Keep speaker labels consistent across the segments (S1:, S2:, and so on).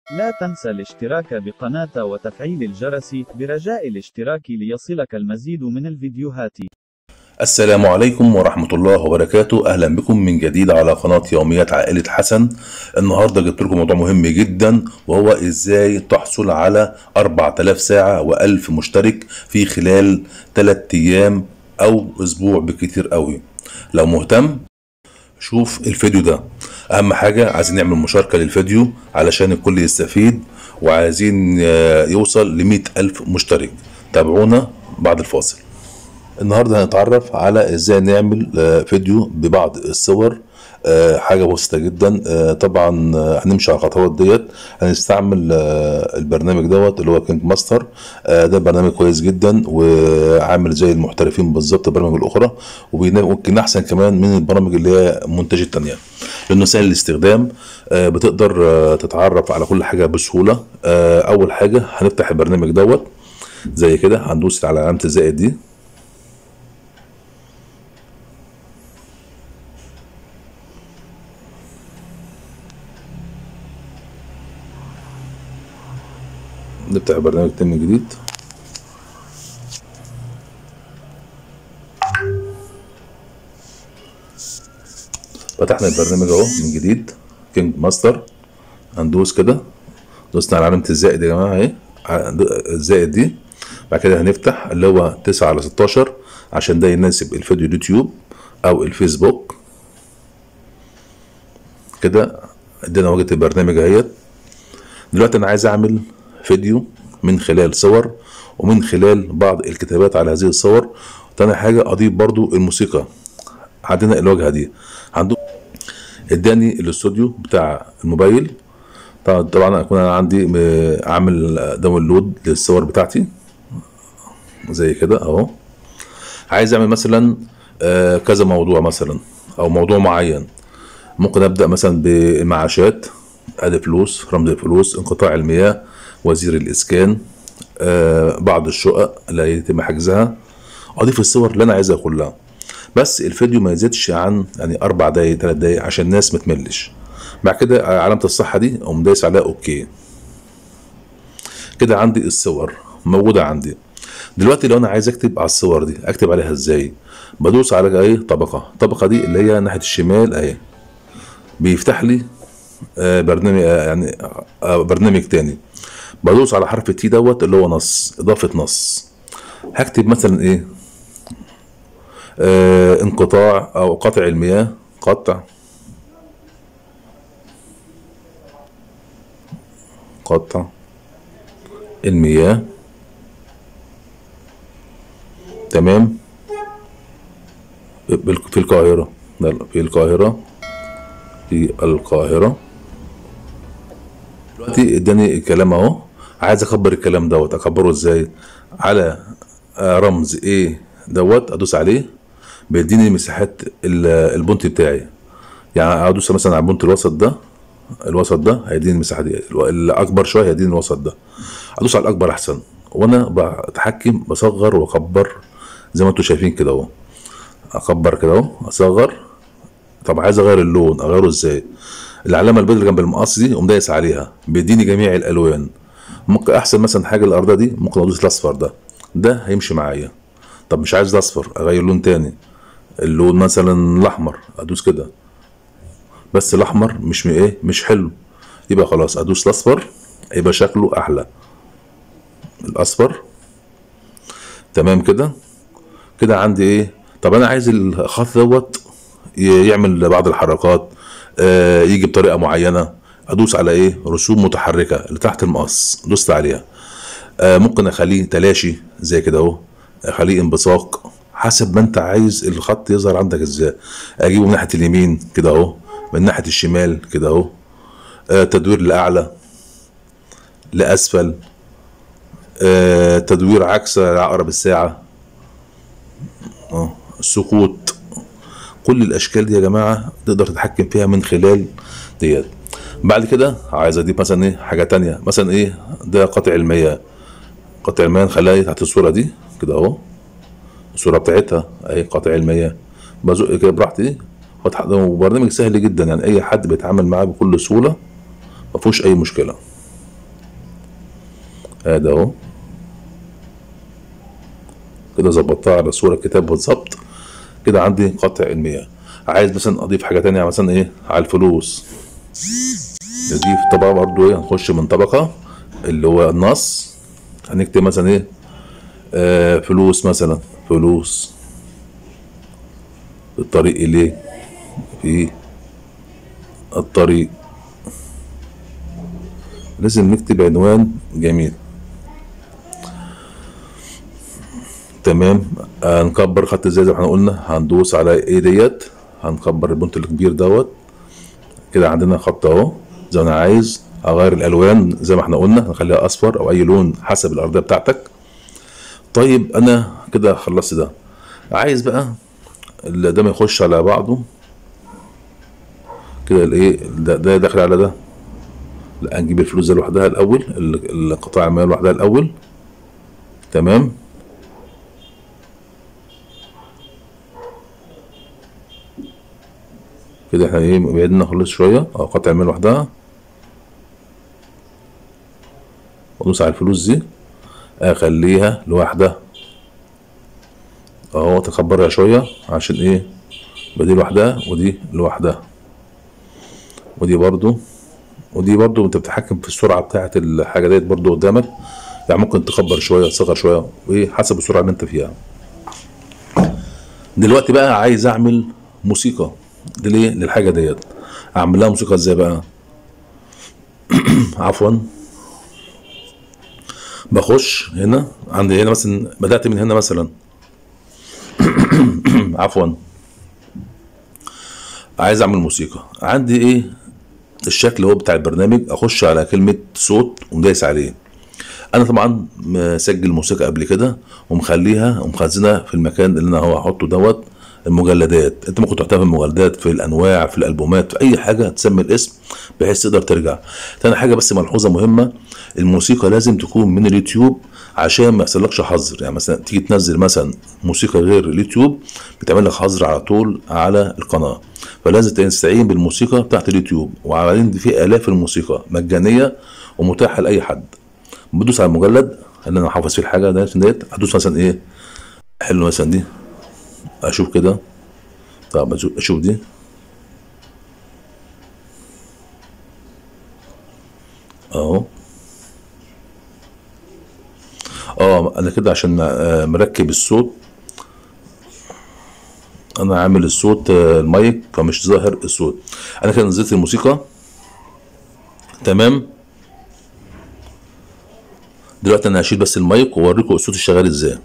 S1: لا تنسى الاشتراك بقناة وتفعيل الجرس برجاء الاشتراك ليصلك المزيد من الفيديوهات
S2: السلام عليكم ورحمة الله وبركاته أهلا بكم من جديد على قناة يوميات عائلة حسن النهاردة جبت لكم موضوع مهم جدا وهو إزاي تحصل على 4000 ساعة و1000 مشترك في خلال 3 أيام أو أسبوع بكتير قوي لو مهتم شوف الفيديو ده أهم حاجة عايزين نعمل مشاركة للفيديو علشان الكل يستفيد وعايزين آه، يوصل ل ألف مشترك تابعونا بعد الفاصل النهارده هنتعرف على ازاي نعمل آه، فيديو ببعض الصور آه، حاجه بسيطه جدا آه، طبعا آه، هنمشي على الخطوات ديت هنستعمل آه، البرنامج دوت اللي هو كينج ماستر آه، ده برنامج كويس جدا وعامل زي المحترفين بالظبط البرامج الاخرى وممكن احسن كمان من البرامج اللي هي منتجه التانية لانه سهل الاستخدام آه، بتقدر آه، تتعرف على كل حاجه بسهوله آه، اول حاجه هنفتح البرنامج دوت زي كده هندوس على علامه الزائد دي نفتح برنامج تاني جديد فتحنا البرنامج اهو من جديد كينج ماستر هندوس كده دوسنا على علامة الزائد يا جماعة اهي ع- الزائد دي بعد كده هنفتح اللي هو 9 على 16 عشان ده يناسب الفيديو اليوتيوب او الفيسبوك كده ادينا واجهة البرنامج اهيت دلوقتي انا عايز اعمل فيديو من خلال صور ومن خلال بعض الكتابات على هذه الصور تاني حاجة اضيف برضو الموسيقى عندنا الواجهة دي عنده اداني الاستوديو بتاع الموبايل طبعا طبعا اكون انا عندي م- عامل داونلود للصور بتاعتي زي كده اهو عايز اعمل مثلا آه، كذا موضوع مثلا او موضوع معين ممكن ابدا مثلا بالمعاشات ادي فلوس رمز الفلوس انقطاع المياه وزير الاسكان آه بعض الشقق اللي يتم حجزها اضيف الصور اللي انا عايزها كلها بس الفيديو ما يزيدش عن يعني اربع دقايق ثلاث دقايق عشان الناس ما تملش بعد كده علامه الصحه دي اقوم دايس عليها اوكي كده عندي الصور موجوده عندي دلوقتي لو انا عايز اكتب على الصور دي اكتب عليها ازاي بدوس على ايه طبقه الطبقه دي اللي هي ناحيه الشمال اهي بيفتح لي آه، برنامج آه، يعني آه، برنامج تاني بدوس على حرف التي دوت اللي هو نص اضافه نص هكتب مثلا ايه آه انقطاع او قطع المياه قطع قطع المياه تمام بال- في القاهرة لا، في القاهرة في القاهرة دلوقتي اداني الكلام اهو عايز اكبر الكلام دوت اكبره ازاي على آه، رمز ايه دوت ادوس عليه بيديني مساحات ال- البونت بتاعي يعني ادوس مثلا على البونت الوسط ده الوسط ده هيديني المساحه دي الو- الاكبر شويه هيديني الوسط ده ادوس على الاكبر احسن وانا بتحكم بصغر واكبر زي ما انتم شايفين كده اهو اكبر كده اهو اصغر طب عايز اغير اللون اغيره ازاي العلامه البيضاء اللي جنب المقص دي اقوم دايس عليها بيديني جميع الالوان ممكن احسن مثلا حاجه الارضيه دي ممكن ادوس الاصفر ده ده هيمشي معايا طب مش عايز الاصفر اغير لون تاني اللون مثلا الاحمر ادوس كده بس الاحمر مش م- ايه مش حلو يبقى خلاص ادوس الاصفر يبقى شكله احلى الاصفر تمام كده كده عندي ايه طب انا عايز الخط دوت ي- يعمل بعض الحركات آه يجي بطريقه معينه ادوس على ايه رسوم متحركه اللي تحت المقص دوست عليها آه ممكن اخليه تلاشي زي كده اهو اخليه انبثاق حسب ما انت عايز الخط يظهر عندك ازاي اجيبه من ناحيه اليمين كده اهو من ناحيه الشمال كده اهو آه تدوير لاعلى لاسفل آه تدوير عكس عقرب الساعه اه سقوط كل الاشكال دي يا جماعه تقدر تتحكم فيها من خلال ديت بعد كده عايز اضيف مثلا ايه حاجه تانية مثلا ايه ده قطع المياه قطع المياه نخليها تحت الصوره دي كده اهو الصوره بتاعتها اهي قطع المياه بزق كده براحتي واتح- وبرنامج سهل جدا يعني اي حد بيتعامل معاه بكل سهوله ما فيهوش اي مشكله ادي اهو كده ظبطتها على صورة كتاب بالظبط كده عندي قطع المياه عايز مثلا اضيف حاجة تانية مثلا ايه على الفلوس نضيف طبقة برضو ايه هنخش من طبقة اللي هو النص هنكتب مثلا ايه آه فلوس مثلا فلوس الطريق اليه في الطريق لازم نكتب عنوان جميل تمام هنكبر خط ازاي زي ما احنا قلنا هندوس على ايه ديت هنكبر البنت الكبير دوت كده عندنا خط اهو زي ما انا عايز اغير الالوان زي ما احنا قلنا نخليها اصفر او اي لون حسب الارضيه بتاعتك طيب انا كده خلصت ده عايز بقى اللي ده ما يخش على بعضه كده الايه ده, ده داخل على ده لا نجيب الفلوس ده لوحدها الاول ال- القطاع المال لوحدها الاول تمام كده احنا ايه بعدنا خالص شويه اه قطع المال لوحدها وادوس على الفلوس دي اخليها لوحدها اهو تكبرها شويه عشان ايه يبقى دي لوحدها ودي لوحدها ودي برضو ودي برضو انت بتتحكم في السرعه بتاعه الحاجه ديت برضو قدامك يعني ممكن تكبر شويه تصغر شويه وايه حسب السرعه اللي انت فيها دلوقتي بقى عايز اعمل موسيقى دي ليه للحاجه ديت اعمل لها موسيقى ازاي بقى عفوا بخش هنا عندي هنا مثلا بدات من هنا مثلا عفوا عايز اعمل موسيقى عندي ايه الشكل هو بتاع البرنامج اخش على كلمه صوت ومدايس عليه انا طبعا مسجل موسيقى قبل كده ومخليها ومخزنها في المكان اللي انا هو هحطه دوت المجلدات انت ممكن تحطها في المجلدات في الانواع في الالبومات في اي حاجه تسمي الاسم بحيث تقدر ترجع تاني حاجه بس ملحوظه مهمه الموسيقى لازم تكون من اليوتيوب عشان ما يحصلكش حظر يعني مثلا تيجي تنزل مثلا موسيقى غير اليوتيوب بتعمل لك حظر على طول على القناه فلازم تستعين بالموسيقى بتاعت اليوتيوب وبعدين دي في الاف الموسيقى مجانيه ومتاحه لاي حد بدوس على المجلد اللي انا حافظ فيه الحاجه ديت ديت هدوس مثلا ايه حلو مثلا دي اشوف كده طب اشوف دي اهو اه انا كده عشان آه، مركب الصوت انا عامل الصوت آه، المايك فمش ظاهر الصوت انا كده نزلت الموسيقى تمام دلوقتي انا هشيل بس المايك واوريكم الصوت الشغال ازاي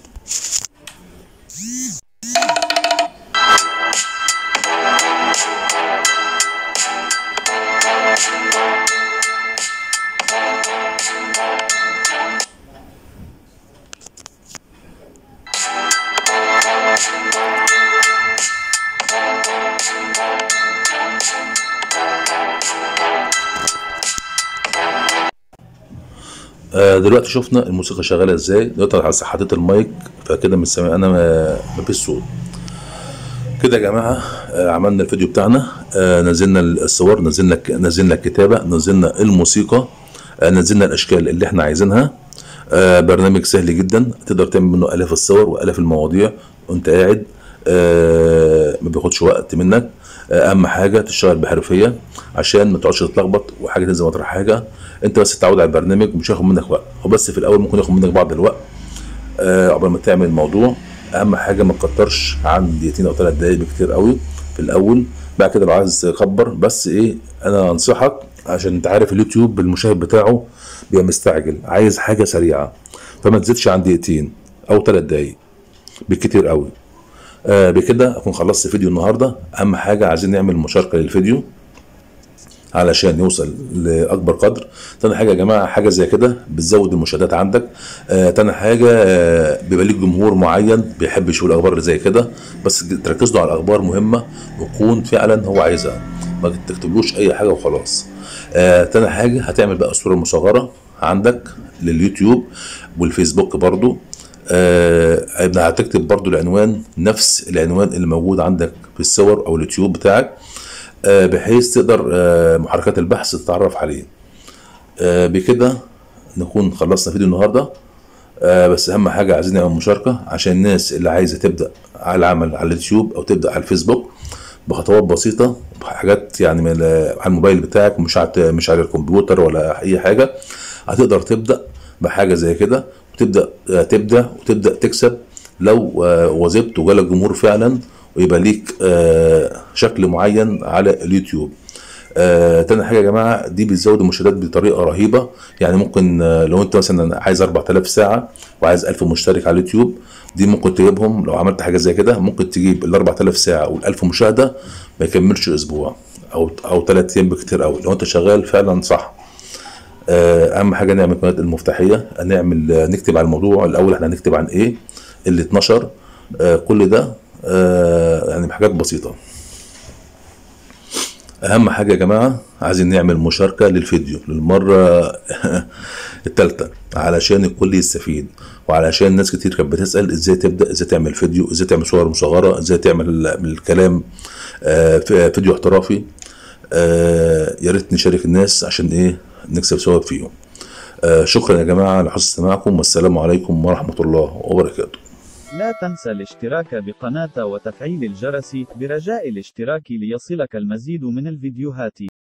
S2: آه، دلوقتي شفنا الموسيقى شغاله ازاي دلوقتي انا حطيت المايك فكده مش سامع انا ما ما فيش صوت كده يا جماعه آه، عملنا الفيديو بتاعنا آه، نزلنا الصور نزلنا ك- نزلنا الكتابه نزلنا الموسيقى آه، نزلنا الاشكال اللي احنا عايزينها آه، برنامج سهل جدا تقدر تعمل منه الاف الصور والاف المواضيع وانت قاعد آه، ما بياخدش وقت منك آه، اهم حاجه تشتغل بحرفيه عشان ما تقعدش تتلخبط وحاجه تنزل مطرح حاجه انت بس تتعود على البرنامج ومش هياخد منك وقت هو بس في الاول ممكن ياخد منك بعض الوقت آه، قبل ما تعمل الموضوع اهم حاجه ما تكترش عن دقيقتين او ثلاث دقايق بكتير قوي في الاول بعد كده لو عايز تكبر بس ايه انا انصحك عشان انت عارف اليوتيوب المشاهد بتاعه بيبقى مستعجل عايز حاجه سريعه فما تزيدش عن دقيقتين او ثلاث دقايق بالكتير قوي آه بكده اكون خلصت فيديو النهارده اهم حاجه عايزين نعمل مشاركه للفيديو علشان يوصل لاكبر قدر تاني حاجه يا جماعه حاجه زي كده بتزود المشاهدات عندك آه تاني حاجه آه بيبقى ليك جمهور معين بيحب يشوف الاخبار اللي زي كده بس تركز له على الاخبار مهمه ويكون فعلا هو عايزها ما تكتبلوش اي حاجه وخلاص آه تاني حاجه هتعمل بقى الصوره المصغره عندك لليوتيوب والفيسبوك برضو آه هيبقى هتكتب برضو العنوان نفس العنوان اللي موجود عندك في الصور او اليوتيوب بتاعك آه بحيث تقدر آه محركات البحث تتعرف عليه آه بكده نكون خلصنا فيديو النهارده آه بس اهم حاجه عايزين نعمل مشاركه عشان الناس اللي عايزه تبدا على العمل على اليوتيوب او تبدا على الفيسبوك بخطوات بسيطه بحاجات يعني من ال- على الموبايل بتاعك مش على مش على الكمبيوتر ولا اي حاجه هتقدر تبدا بحاجه زي كده وتبدا آه، تبدا وتبدا تكسب لو آه، واظبت وجالك جمهور فعلا ويبقى ليك آه، شكل معين على اليوتيوب آه، تاني حاجه يا جماعه دي بتزود المشاهدات بطريقه رهيبه يعني ممكن آه، لو انت مثلا عايز 4000 ساعه وعايز 1000 مشترك على اليوتيوب دي ممكن تجيبهم لو عملت حاجه زي كده ممكن تجيب ال 4000 ساعه وال 1000 مشاهده ما يكملش اسبوع او او ثلاث ايام بكتير قوي لو انت شغال فعلا صح آه، اهم حاجه نعمل قناه المفتاحيه نعمل آه، نكتب على الموضوع الاول احنا هنكتب عن ايه اللي اتنشر آه، كل ده آه، يعني حاجات بسيطه اهم حاجه يا جماعه عايزين نعمل مشاركه للفيديو للمره الثالثه علشان الكل يستفيد وعلشان ناس كتير كانت بتسال ازاي تبدا ازاي تعمل فيديو ازاي تعمل صور مصغره ازاي تعمل ال- الكلام آه، في- فيديو احترافي آه، يا ريت نشارك الناس عشان ايه نكسب ثواب فيهم آه، شكرا يا جماعه على حسن استماعكم والسلام عليكم ورحمه الله وبركاته
S1: لا تنسى الاشتراك بقناة وتفعيل الجرس برجاء الاشتراك ليصلك المزيد من الفيديوهات